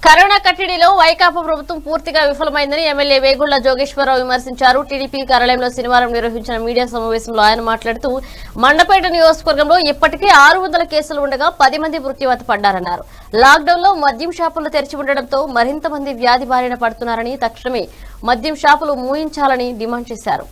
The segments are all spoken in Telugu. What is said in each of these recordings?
కరోనా కట్టడిలో వైకాపా ప్రభుత్వం పూర్తిగా విఫలమైందని ఎమ్మెల్యే వేగుళ్ల జోగేశ్వరరావు విమర్శించారు టీడీపీ కార్యాలయంలో శనివారం నిర్వహించిన మీడియా సమావేశంలో ఆయన మాట్లాడుతూ మండపేట నియోజకవర్గంలో ఇప్పటికే ఆరు వందల కేసులు ఉండగా పది మంది మృత్యువాత పడ్డారన్నారు లాక్డౌన్ లో మద్యం షాపులు తెరిచి ఉండడంతో మరింత మంది వ్యాధి బారిన పడుతున్నారని తక్షణమే మద్యం షాపులు మూయించాలని డిమాండ్ చేశారు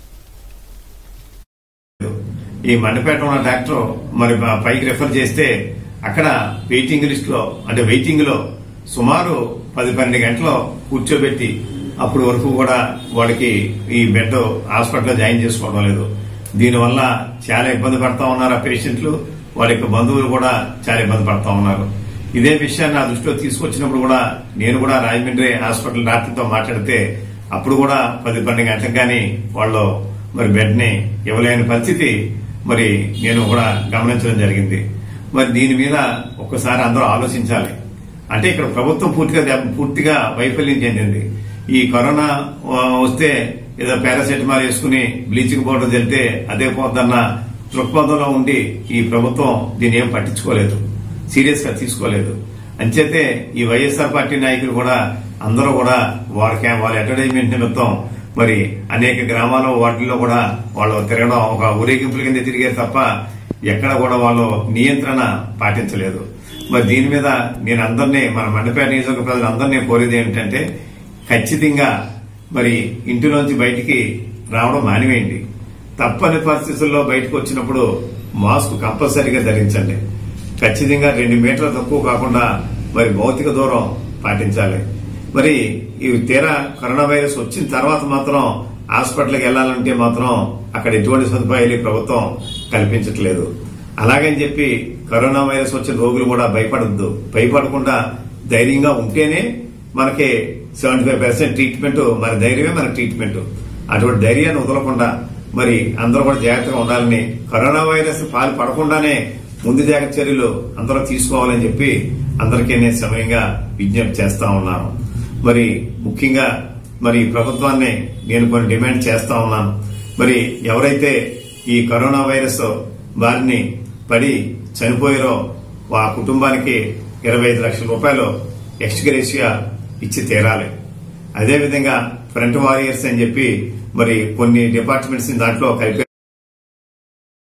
ఈ మండపేట ఉన్న డాక్టర్ మరి ప- పైకి రెఫర్ చేస్తే అక్కడ వెయిటింగ్ లిస్ట్ లో అంటే వెయిటింగ్ లో సుమారు పది పన్నెండు గంటలు కూర్చోబెట్టి అప్పుడు వరకు కూడా వాళ్ళకి ఈ బెడ్ హాస్పిటల్లో జాయిన్ చేసుకోవడం లేదు దీనివల్ల చాలా ఇబ్బంది పడతా ఉన్నారు ఆ పేషెంట్లు వాళ్ళ యొక్క బంధువులు కూడా చాలా ఇబ్బంది పడతా ఉన్నారు ఇదే విషయాన్ని నా దృష్టిలో తీసుకొచ్చినప్పుడు కూడా నేను కూడా రాజమండ్రి హాస్పిటల్ డాక్టర్తో మాట్లాడితే అప్పుడు కూడా పది పన్నెండు గంటలకు కానీ వాళ్ళు మరి బెడ్ ని ఇవ్వలేని పరిస్థితి మరి నేను కూడా గమనించడం జరిగింది మరి దీని మీద ఒక్కసారి అందరూ ఆలోచించాలి అంటే ఇక్కడ ప్రభుత్వం పూర్తిగా దెబ్బ- పూర్తిగా వైఫల్యం చెందింది ఈ కరోనా ఆ, వస్తే ఏదో పారాసెటమాల్ వేసుకుని బ్లీచింగ్ పౌడర్ వెళ్తే అదే పోద్దన్న దృక్పథంలో ఉండి ఈ ప్రభుత్వం దీన్ని ఏం పట్టించుకోలేదు సీరియస్ గా తీసుకోలేదు అంచేతే ఈ వైఎస్ఆర్ పార్టీ నాయకులు కూడా అందరూ కూడా వారికి వాళ్ళ అడ్వర్టైజ్మెంట్ నిమిత్తం మరి అనేక గ్రామాల వాటిల్లో కూడా వాళ్ళు తిరగడం ఒక ఊరేగింపుల కింద తిరిగారు తప్ప ఎక్కడ కూడా వాళ్ళు నియంత్రణ పాటించలేదు మరి దీని మీద నేను అందరినీ మన మండపేట నియోజకవర్గ ప్రజలందరినీ కోరేది ఏమిటంటే ఖచ్చితంగా మరి ఇంటిలోంచి బయటికి రావడం మానివేయండి తప్పని పరిస్థితుల్లో బయటకు వచ్చినప్పుడు మాస్క్ కంపల్సరీగా ధరించండి ఖచ్చితంగా రెండు మీటర్ల తక్కువ కాకుండా మరి భౌతిక దూరం పాటించాలి మరి ఈ తీరా కరోనా వైరస్ వచ్చిన తర్వాత మాత్రం హాస్పిటల్కి వెళ్లాలంటే మాత్రం అక్కడ ఎటువంటి సదుపాయాలు ఈ ప్రభుత్వం కల్పించట్లేదు అలాగని చెప్పి కరోనా వైరస్ వచ్చిన రోగులు కూడా భయపడద్దు భయపడకుండా ధైర్యంగా ఉంటేనే మనకి సెవెంటీ ఫైవ్ పర్సెంట్ ట్రీట్మెంట్ మన ధైర్యమే మన ట్రీట్మెంట్ అటువంటి ధైర్యాన్ని వదలకుండా మరి అందరూ కూడా జాగ్రత్తగా ఉండాలని కరోనా వైరస్ పాలు పడకుండానే ముందు జాగ్రత్త చర్యలు అందరూ తీసుకోవాలని చెప్పి అందరికీ నేను సమయంగా విజ్ఞప్తి చేస్తా ఉన్నాను మరి ముఖ్యంగా మరి ప్రభుత్వాన్ని నేను కొన్ని డిమాండ్ చేస్తా ఉన్నాను మరి ఎవరైతే ఈ కరోనా వైరస్ బారిని పడి చనిపోయారో ఆ కుటుంబానికి ఇరవై ఐదు లక్షల రూపాయలు ఎక్స్గ్రేషియా ఇచ్చి తీరాలి అదేవిధంగా ఫ్రంట్ వారియర్స్ అని చెప్పి మరి కొన్ని డిపార్ట్మెంట్స్ దాంట్లో కలిపి